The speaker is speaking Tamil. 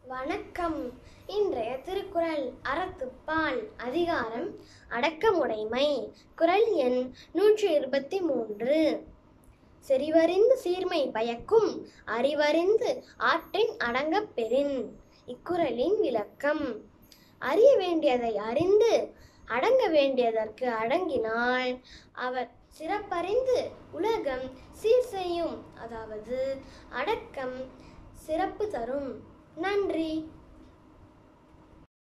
வணக்கம் இன்றைய திருக்குறள் அறத்துப்பால் அதிகாரம் அடக்கமுடைமை குறள் எண் நூற்றி இருபத்தி மூன்று செறிவறிந்து சீர்மை பயக்கும் அறிவறிந்து ஆற்றின் அடங்கப் பெறின் இக்குறளின் விளக்கம் அறிய வேண்டியதை அறிந்து அடங்க வேண்டியதற்கு அடங்கினால் அவர் சிறப்பறிந்து உலகம் சீர் செய்யும் அதாவது அடக்கம் சிறப்பு தரும் நன்றி